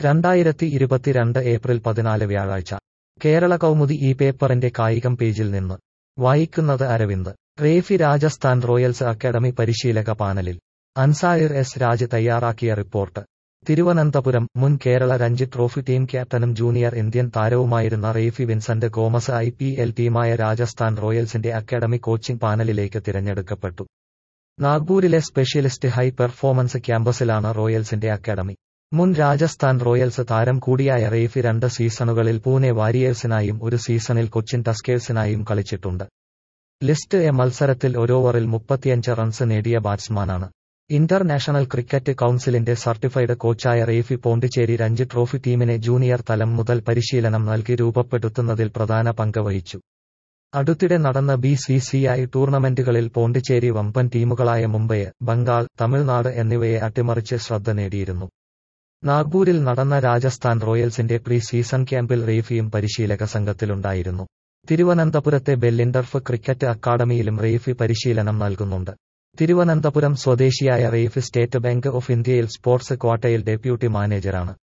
രണ്ടായിരത്തി ഇരുപത്തിരണ്ട് ഏപ്രിൽ പതിനാല് വ്യാഴാഴ്ച കേരള കൗമുദി ഈ പേപ്പറിന്റെ കായികം പേജിൽ നിന്ന് വായിക്കുന്നത് അരവിന്ദ് റേഫി രാജസ്ഥാൻ റോയൽസ് അക്കാദമി പരിശീലക പാനലിൽ അൻസായിർ എസ് രാജ് തയ്യാറാക്കിയ റിപ്പോർട്ട് തിരുവനന്തപുരം മുൻ കേരള രഞ്ജി ട്രോഫി ടീം ക്യാപ്റ്റനും ജൂനിയർ ഇന്ത്യൻ താരവുമായിരുന്ന Raiphi Vincent Gomez I P L ടീമായ രാജസ്ഥാൻ റോയൽസിന്റെ അക്കാദമി കോച്ചിംഗ് പാനലിലേക്ക് തിരഞ്ഞെടുക്കപ്പെട്ടു നാഗ്പൂരിലെ സ്പെഷ്യലിസ്റ്റ് ഹൈ പെർഫോമൻസ് ക്യാമ്പസിലാണ് റോയൽസിന്റെ അക്കാദമി മുൻ രാജസ്ഥാൻ റോയൽസ് താരം കൂടിയായ റേഫി രണ്ട് സീസണുകളിൽ പൂനെ വാരിയേഴ്സിനായും ഒരു സീസണിൽ കൊച്ചിൻ ടസ്കേഴ്സിനായും കളിച്ചിട്ടുണ്ട് ലിസ്റ്റ് എ മത്സരത്തിൽ ഒരോവറിൽ മുപ്പത്തിയഞ്ച് റൺസ് നേടിയ ബാറ്റ്സ്മാനാണ് ഇന്റർനാഷണൽ ക്രിക്കറ്റ് കൌൺസിലിന്റെ സർട്ടിഫൈഡ് കോച്ചായ റേഫി പോണ്ടിച്ചേരി രഞ്ജി ട്രോഫി ടീമിനെ ജൂനിയർ തലം മുതൽ പരിശീലനം നൽകി രൂപപ്പെടുത്തുന്നതിൽ പ്രധാന പങ്ക് വഹിച്ചു അടുത്തിടെ നടന്ന ബി സി സി ഐ ടൂർണമെന്റുകളിൽ പോണ്ടിച്ചേരി വമ്പൻ ടീമുകളായ മുംബൈ ബംഗാൾ തമിഴ്നാട് എന്നിവയെ അട്ടിമറിച്ച് ശ്രദ്ധ നേടിയിരുന്നു നാഗ്പൂരിൽ നടന്ന രാജസ്ഥാൻ റോയൽസിന്റെ പ്രീ സീസൺ ക്യാമ്പിൽ റേഫിയും പരിശീലക സംഘത്തിലുണ്ടായിരുന്നു തിരുവനന്തപുരത്തെ ബെല്ലിൻഡർഫ് ക്രിക്കറ്റ് അക്കാദമിയിലും റേഫി പരിശീലനം നൽകുന്നുണ്ട് തിരുവനന്തപുരം സ്വദേശിയായ റേഫി സ്റ്റേറ്റ് ബാങ്ക് ഓഫ് ഇന്ത്യയിൽ സ്പോർട്സ് ക്വാട്ടയിൽ ഡെപ്യൂട്ടി മാനേജറാണ്